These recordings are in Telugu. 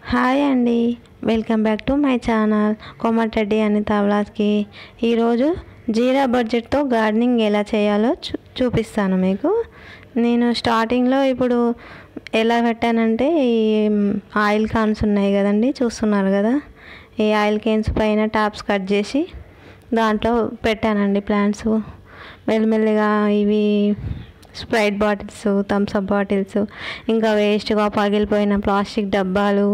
హాయ్ అండి welcome back to my channel Komatireddy Anitha వ్లాగ్స్కి ఈరోజు జీరా బడ్జెట్తో గార్డెనింగ్ ఎలా చేయాలో చూ చూపిస్తాను మీకు నేను స్టార్టింగ్లో ఇప్పుడు ఎలా పెట్టానంటే ఈ ఆయిల్ కాన్స్ ఉన్నాయి కదండి చూస్తున్నారు కదా ఈ ఆయిల్ కేన్స్ పైన టాప్స్ కట్ చేసి దాంట్లో పెట్టానండి ప్లాంట్స్ మెల్లిమెల్లిగా ఇవి స్ప్రైట్ బాటిల్స్ థమ్స్అప్ బాటిల్స్ ఇంకా వేస్ట్గా పగిలిపోయిన ప్లాస్టిక్ డబ్బాలు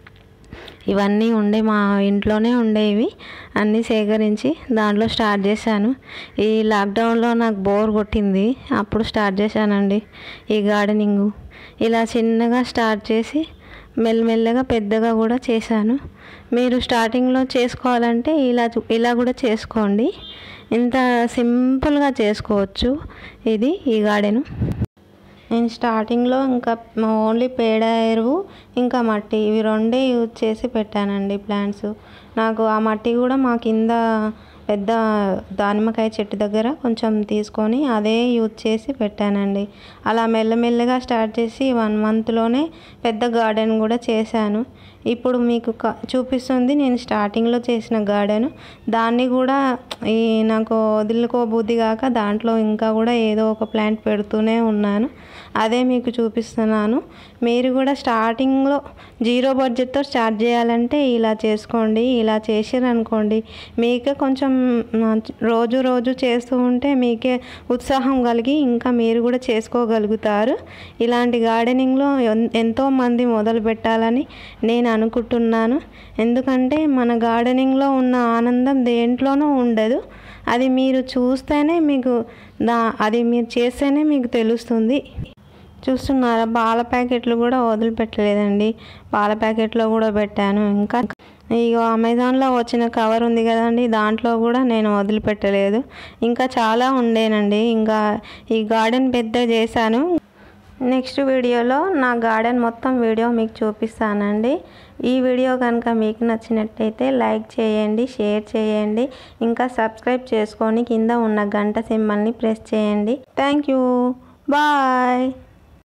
ఇవన్నీ ఉండే మా ఇంట్లోనే ఉండేవి అన్నీ సేకరించి దాంట్లో స్టార్ట్ చేశాను ఈ లాక్డౌన్లో నాకు బోర్ కొట్టింది అప్పుడు స్టార్ట్ చేశానండి ఈ గార్డెనింగ్ ఇలా చిన్నగా స్టార్ట్ చేసి మెల్లమెల్లగా పెద్దగా కూడా చేశాను మీరు స్టార్టింగ్లో చేసుకోవాలంటే ఇలా చూ- ఇలా కూడా చేసుకోండి ఇంత సింపుల్గా చేసుకోవచ్చు ఇది ఈ గార్డెను నేను స్టార్టింగ్లో ఇంకా ఓన్లీ పేడ ఎరువు ఇంకా మట్టి ఇవి రెండే యూజ్ చేసి పెట్టానండి ప్లాంట్స్ నాకు ఆ మట్టి కూడా మా కింద పెద్ద దానిమ్మకాయ చెట్టు దగ్గర కొంచెం తీసుకొని అదే యూజ్ చేసి పెట్టానండి అలా మెల్లమెల్లగా స్టార్ట్ చేసి వన్ మంత్లోనే పెద్ద గార్డెన్ కూడా చేశాను ఇప్పుడు మీకు క- చూపిస్తుంది నేను స్టార్టింగ్లో చేసిన గార్డెన్ దాన్ని కూడా ఈ నాకు వదులుకోబుద్ధి కాక దాంట్లో ఇంకా కూడా ఏదో ఒక ప్లాంట్ పెడుతూనే ఉన్నాను అదే మీకు చూపిస్తున్నాను మీరు కూడా స్టార్టింగ్లో జీరో బడ్జెట్తో స్టార్ట్ చేయాలంటే ఇలా చేసుకోండి ఇలా చేసారనుకోండి మీకే కొంచెం మ్, రోజు రోజు చేస్తూ ఉంటే మీకే ఉత్సాహం కలిగి ఇంకా మీరు కూడా చేసుకోగలుగుతారు ఇలాంటి గార్డెనింగ్లో ఎన్- ఎంతో మంది మొదలు పెట్టాలని నేను అనుకుంటున్నాను ఎందుకంటే మన గార్డెనింగ్లో ఉన్న ఆనందం దేంట్లోనూ ఉండదు అది మీరు చూస్తేనే మీకు దా అది మీరు చేస్తేనే మీకు తెలుస్తుంది చూస్తున్నారా పాల ప్యాకెట్లు కూడా వదిలిపెట్టలేదండి పాల ప్యాకెట్లో కూడా పెట్టాను ఇంకా ఇగో అమెజాన్లో వచ్చిన కవర్ ఉంది కదండి దాంట్లో కూడా నేను వదిలిపెట్టలేదు ఇంకా చాలా ఉండేనండి ఇంకా ఈ గార్డెన్ పెద్ద చేశాను నెక్స్ట్ వీడియోలో నా గార్డెన్ మొత్తం వీడియో మీకు చూపిస్తానండి ఈ వీడియో కనుక మీకు నచ్చినట్టయితే లైక్ చేయండి షేర్ చేయండి ఇంకా సబ్స్క్రైబ్ చేసుకొని కింద ఉన్న గంట సింబల్ని ప్రెస్ చేయండి థ్యాంక్ యూ బాయ్